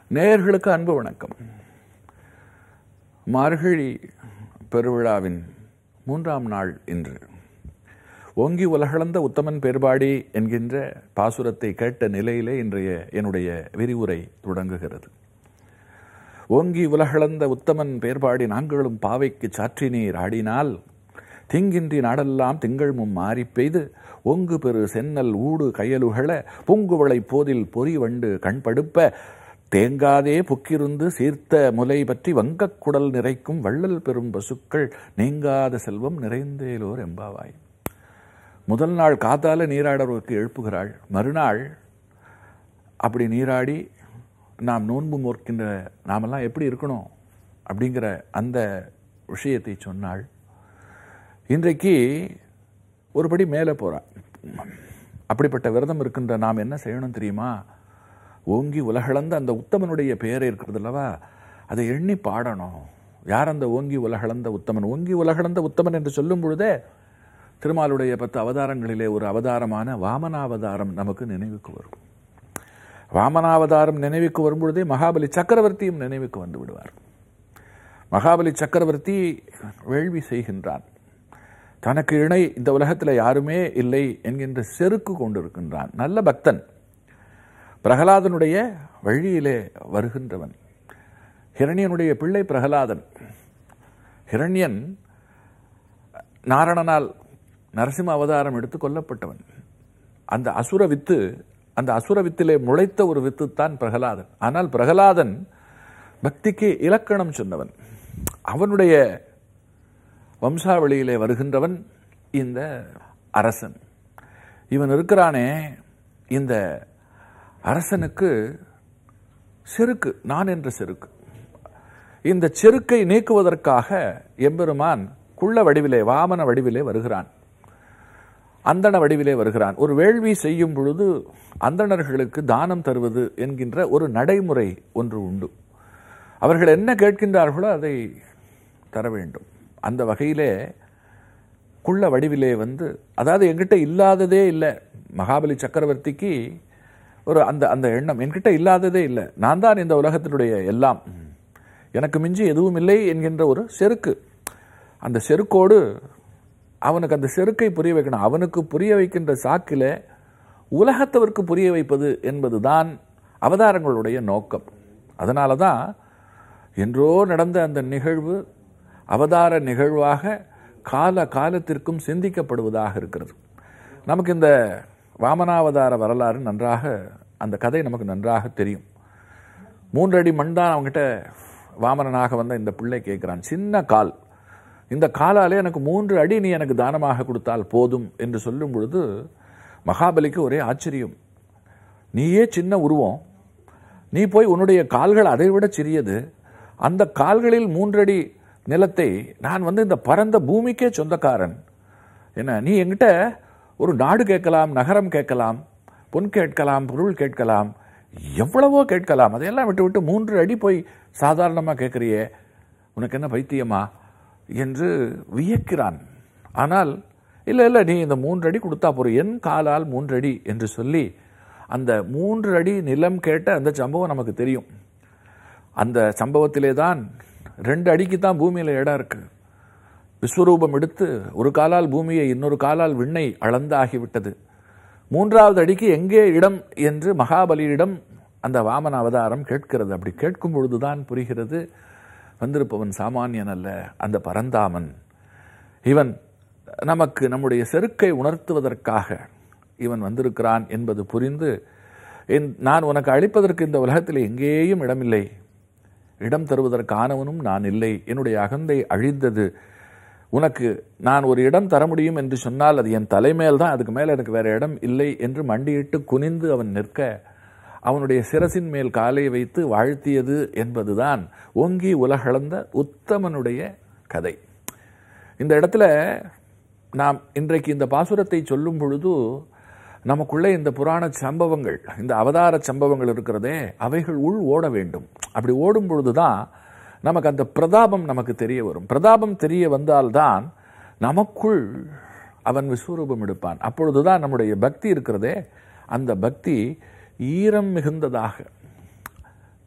நேயர்களுக்கு அன்பு வணக்கம் மார்கழி பெருவிழாவின் மூன்றாம் நாள் இன்று ஓங்கி உலகளந்த உத்தமன் பேர்பாடி என்கின்ற பாசுரத்தை கேட்ட நிலையிலே இன்றைய என்னுடைய விரிவுரை தொடங்குகிறது ஓங்கி உலகளந்த உத்தமன் பேர்பாடி நாங்களும் பாவைக்கு சாற்றினீர் ஆடினால் திங்கின்றி நாடெல்லாம் திங்கள்மும் மாறி பெய்து ஒங்கு பெரு சென்னல் ஊடு கயலுகள பூங்குவளை போதில் பொறி வண்டு கண்படுப்ப தேங்காதே புக்கிருந்து சீர்த்த முலை பற்றி வங்கக் குடல் நிறைக்கும் வள்ளல் பெரும் பசுக்கள் நீங்காத செல்வம் நிறைந்தேலோர் எம்பாவாய் முதல் நாள் காத்தால நீராடவருக்கு எழுப்புகிறாள் மறுநாள் அப்படி நீராடி நாம் நோன்பு மோர்க்கின்ற நாமெல்லாம் எப்படி இருக்கணும் அப்படிங்கிற அந்த விஷயத்தை சொன்னாள் இன்றைக்கு ஒருபடி மேலே போகிறான் அப்படிப்பட்ட விரதம் இருக்கின்ற நாம் என்ன செய்யணும் தெரியுமா ஓங்கி உலகளந்த அந்த உத்தமனுடைய பெயர் இருக்கிறது அல்லவா அதை எண்ணி பாடணும் யார் அந்த ஓங்கி உலகளந்த உத்தமன் ஓங்கி உலகளந்த உத்தமன் என்று சொல்லும் பொழுதே திருமாலுடைய பத்து அவதாரங்களிலே ஒரு அவதாரமான வாமனாவதாரம் நமக்கு நினைவுக்கு வரும் வாமனாவதாரம் நினைவுக்கு வரும்பொழுதே மகாபலி சக்கரவர்த்தியும் நினைவுக்கு வந்து விடுவார் மகாபலி சக்கரவர்த்தி வேள்வி செய்கின்றான் தனக்கு இணை இந்த உலகத்தில் யாருமே இல்லை என்கின்ற செருக்கு கொண்டிருக்கின்றான் நல்ல பக்தன் பிரகலாதனுடைய வழியிலே வருகின்றவன் ஹிரண்யனுடைய பிள்ளை பிரகலாதன் ஹிரண்யன் நாரணனால் நரசிம்ம அவதாரம் எடுத்து கொல்லப்பட்டவன் அந்த அசுர வித்து அந்த அசுர வித்திலே முளைத்த ஒரு வித்து தான் பிரகலாதன் ஆனால் பிரகலாதன் பக்திக்கு இலக்கணம் சொன்னவன் அவனுடைய வம்சாவளியிலே வருகின்றவன் இந்த அரசன் இவன் இருக்கிறானே இந்த அரசனுக்கு செருக்கு நான் என்ற செருக்கு இந்த செருக்கை நீக்குவதற்காக எம்பெருமான் குள்ள வடிவிலே வாமன வடிவிலே வருகிறான் அந்தண வடிவிலே வருகிறான் ஒரு வேள்வி செய்யும் பொழுது அந்தணர்களுக்கு தானம் தருவது என்கின்ற ஒரு நடைமுறை ஒன்று உண்டு அவர்கள் என்ன கேட்கின்றார்களோ அதை தர வேண்டும் அந்த வகையிலே குள்ள வடிவிலே வந்து அதாவது என்கிட்ட இல்லாததே இல்லை மகாபலி சக்கரவர்த்திக்கு ஒரு அந்த அந்த எண்ணம் என்கிட்ட இல்லாததே இல்லை நான் தான் இந்த உலகத்தினுடைய எல்லாம் எனக்கு மிஞ்சி எதுவும் இல்லை என்கின்ற ஒரு செருக்கு அந்த செருக்கோடு அவனுக்கு அந்த செருக்கை புரிய வைக்கணும் அவனுக்கு புரிய வைக்கின்ற சாக்கில் உலகத்தவருக்கு புரிய வைப்பது என்பதுதான் அவதாரங்களுடைய நோக்கம் அதனால தான் என்றோ நடந்த அந்த நிகழ்வு அவதார நிகழ்வாக கால காலத்திற்கும் சிந்திக்கப்படுவதாக இருக்கிறது நமக்கு இந்த வாமனாவதார வரலாறு நன்றாக அந்த கதை நமக்கு நன்றாக தெரியும் மூன்றடி மண் தான் அவங்ககிட்ட வாமனனாக வந்த இந்த பிள்ளை கேட்கிறான் சின்ன கால் இந்த காலாலே எனக்கு மூன்று அடி நீ எனக்கு தானமாக கொடுத்தால் போதும் என்று சொல்லும் பொழுது மகாபலிக்கு ஒரே ஆச்சரியம் நீயே சின்ன உருவம் நீ போய் உன்னுடைய கால்கள் அதை விட சிறியது அந்த கால்களில் மூன்றடி நிலத்தை நான் வந்து இந்த பரந்த பூமிக்கே சொந்தக்காரன் என்ன நீ என்கிட்ட ஒரு நாடு கேட்கலாம் நகரம் கேட்கலாம் பொன் கேட்கலாம் பொருள் கேட்கலாம் எவ்வளவோ கேட்கலாம் அதையெல்லாம் விட்டு விட்டு மூன்று அடி போய் சாதாரணமாக கேட்குறியே உனக்கு என்ன பைத்தியமா என்று வியக்கிறான் ஆனால் இல்லை இல்லை நீ இந்த மூன்று அடி கொடுத்தா போறோம் என் காலால் மூன்று அடி என்று சொல்லி அந்த மூன்று அடி நிலம் கேட்ட அந்த சம்பவம் நமக்கு தெரியும் அந்த சம்பவத்திலே தான் ரெண்டு அடிக்கு தான் பூமியில் இடம் இருக்கு விஸ்வரூபம் எடுத்து ஒரு காலால் பூமியை இன்னொரு காலால் விண்ணை அளந்தாகிவிட்டது மூன்றாவது அடிக்கு எங்கே இடம் என்று மகாபலியிடம் அந்த வாமன அவதாரம் கேட்கிறது அப்படி கேட்கும் பொழுதுதான் புரிகிறது வந்திருப்பவன் சாமானியன் அல்ல அந்த பரந்தாமன் இவன் நமக்கு நம்முடைய செருக்கை உணர்த்துவதற்காக இவன் வந்திருக்கிறான் என்பது புரிந்து நான் உனக்கு அளிப்பதற்கு இந்த உலகத்தில் எங்கேயும் இடமில்லை இடம் தருவதற்கானவனும் நான் இல்லை என்னுடைய அகந்தை அழிந்தது உனக்கு நான் ஒரு இடம் தர முடியும் என்று சொன்னால் அது என் தலைமேல் தான் அதுக்கு மேலே எனக்கு வேற இடம் இல்லை என்று மண்டியிட்டு குனிந்து அவன் நிற்க அவனுடைய சிரசின் மேல் காலை வைத்து வாழ்த்தியது என்பதுதான் ஓங்கி உலகளந்த உத்தமனுடைய கதை இந்த இடத்துல நாம் இன்றைக்கு இந்த பாசுரத்தை சொல்லும் பொழுது நமக்குள்ளே இந்த புராண சம்பவங்கள் இந்த அவதார சம்பவங்கள் இருக்கிறதே அவைகள் உள் ஓட வேண்டும் அப்படி ஓடும் பொழுதுதான் நமக்கு அந்த பிரதாபம் நமக்கு தெரிய வரும் பிரதாபம் தெரிய வந்தால்தான் நமக்குள் அவன் விஸ்வரூபம் எடுப்பான் அப்பொழுதுதான் நம்முடைய பக்தி இருக்கிறதே அந்த பக்தி ஈரம் மிகுந்ததாக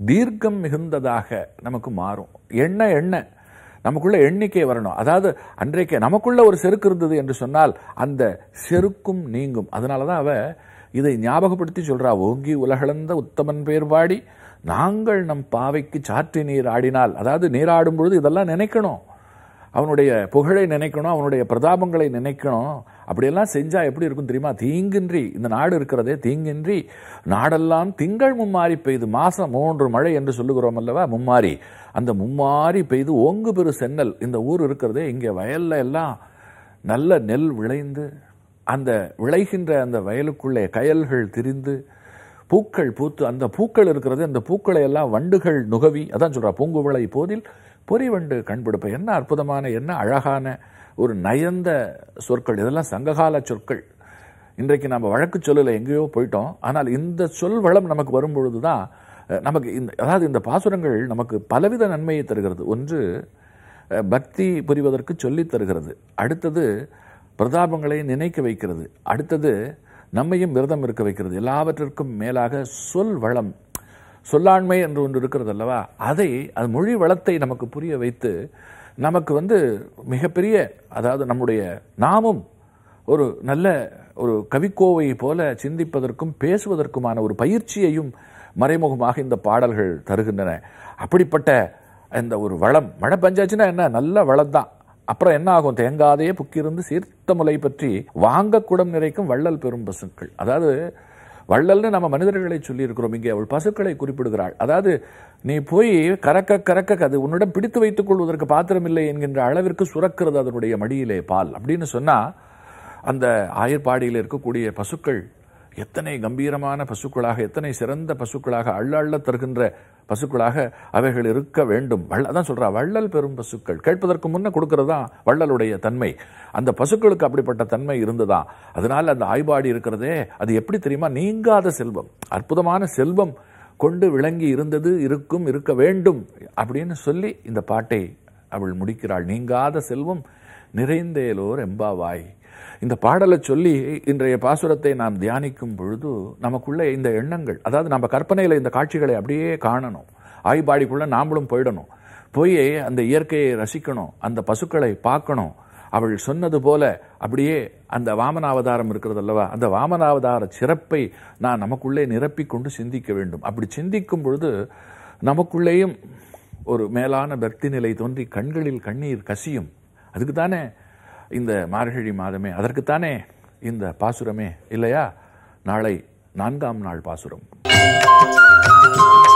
தீர்க்கம் மிகுந்ததாக நமக்கு மாறும் எண்ண எண்ண நமக்குள்ள எண்ணிக்கை வரணும் அதாவது அன்றைக்கு நமக்குள்ள ஒரு செருக்கு இருந்தது என்று சொன்னால் அந்த செருக்கும் நீங்கும் அதனால தான் அவ இதை ஞாபகப்படுத்தி சொல்றா ஓங்கி உலகளந்த உத்தமன் பேர் பாடி நாங்கள் நம் பாவைக்கு சாற்றி நீர் ஆடினால் அதாவது நீராடும் பொழுது இதெல்லாம் நினைக்கணும் அவனுடைய புகழை நினைக்கணும் அவனுடைய பிரதாபங்களை நினைக்கணும் அப்படியெல்லாம் செஞ்சா எப்படி இருக்கும் தெரியுமா தீங்கின்றி இந்த நாடு இருக்கிறதே தீங்கின்றி நாடெல்லாம் திங்கள் மும்மாறி பெய்து மாசம் மூன்று மழை என்று சொல்லுகிறோம் அல்லவா மும்மாரி அந்த மும்மாரி பெய்து ஓங்கு பெரு சென்னல் இந்த ஊர் இருக்கிறதே இங்கே வயல்ல எல்லாம் நல்ல நெல் விளைந்து அந்த விளைகின்ற அந்த வயலுக்குள்ளே கயல்கள் திரிந்து பூக்கள் பூத்து அந்த பூக்கள் இருக்கிறது அந்த பூக்களை எல்லாம் வண்டுகள் நுகவி அதான் சொல்றா பூங்குவளை போதில் பொறிவண்டு கண்பிடிப்ப என்ன அற்புதமான என்ன அழகான ஒரு நயந்த சொற்கள் இதெல்லாம் சங்ககால சொற்கள் இன்றைக்கு நம்ம வழக்கு சொல்லல எங்கேயோ போயிட்டோம் ஆனால் இந்த சொல் வளம் நமக்கு வரும்பொழுது தான் அஹ், நமக்கு இந்த அதாவது இந்த பாசுரங்கள் நமக்கு பலவித நன்மையை தருகிறது ஒன்று அஹ், பக்தி புரிவதற்கு சொல்லித் தருகிறது அடுத்தது பிரதாபங்களை நினைக்க வைக்கிறது அடுத்தது நம்மையும் விரதம் இருக்க வைக்கிறது எல்லாவற்றிற்கும் மேலாக சொல் வளம் சொல்லாண்மை என்று ஒன்று இருக்கிறது அல்லவா அதை அது மொழி வளத்தை நமக்கு புரிய வைத்து நமக்கு வந்து மிகப்பெரிய அதாவது நம்முடைய நாமும் ஒரு நல்ல ஒரு கவிக்கோவை போல சிந்திப்பதற்கும் பேசுவதற்குமான ஒரு பயிற்சியையும் மறைமுகமாக இந்த பாடல்கள் தருகின்றன அப்படிப்பட்ட இந்த ஒரு வளம் மழை பஞ்சாச்சுன்னா என்ன நல்ல வளம் தான் அப்புறம் என்ன ஆகும் தேங்காதே புக்கிருந்து சீர்த்த முலை பற்றி வாங்க குடம் நிறைக்கும் வள்ளல் பெரும் பசுக்கள் அதாவது வள்ளல்னு நம்ம மனிதர்களை சொல்லியிருக்கிறோம் இங்கே அவள் பசுக்களை குறிப்பிடுகிறாள் அதாவது நீ போய் கறக்க கறக்க அது உன்னிடம் பிடித்து வைத்துக் கொள்வதற்கு பாத்திரமில்லை என்கின்ற அளவிற்கு சுரக்கிறது அதனுடைய மடியிலே பால் அப்படின்னு சொன்னா அந்த ஆயர்பாடியில் இருக்கக்கூடிய பசுக்கள் எத்தனை கம்பீரமான பசுக்களாக எத்தனை சிறந்த பசுக்களாக அள்ள அள்ள தருகின்ற பசுக்களாக அவைகள் இருக்க வேண்டும் வள்ள அதான் சொல்றா வள்ளல் பெரும் பசுக்கள் கேட்பதற்கு முன்ன கொடுக்கறதா வள்ளலுடைய தன்மை அந்த பசுக்களுக்கு அப்படிப்பட்ட தன்மை இருந்ததா அதனால அந்த ஆய்பாடி இருக்கிறதே அது எப்படி தெரியுமா நீங்காத செல்வம் அற்புதமான செல்வம் கொண்டு விளங்கி இருந்தது இருக்கும் இருக்க வேண்டும் அப்படின்னு சொல்லி இந்த பாட்டை அவள் முடிக்கிறாள் நீங்காத செல்வம் நிறைந்தேலோர் எம்பாவாய் இந்த பாடலை சொல்லி இன்றைய பாசுரத்தை நாம் தியானிக்கும் பொழுது நமக்குள்ள இந்த எண்ணங்கள் அதாவது நம்ம கற்பனையில் இந்த காட்சிகளை அப்படியே காணணும் ஆய்பாடிக்குள்ள நாமளும் போயிடணும் போய் அந்த இயற்கையை ரசிக்கணும் அந்த பசுக்களை பார்க்கணும் அவள் சொன்னது போல அப்படியே அந்த வாமனாவதாரம் இருக்கிறது அல்லவா அந்த வாமனாவதார சிறப்பை நான் நமக்குள்ளே நிரப்பிக் கொண்டு சிந்திக்க வேண்டும் அப்படி சிந்திக்கும் பொழுது நமக்குள்ளேயும் ஒரு மேலான பக்தி நிலை தோன்றி கண்களில் கண்ணீர் கசியும் அதுக்கு தானே இந்த மார்கழி மாதமே அதற்குத்தானே இந்த பாசுரமே இல்லையா நாளை நான்காம் நாள் பாசுரம்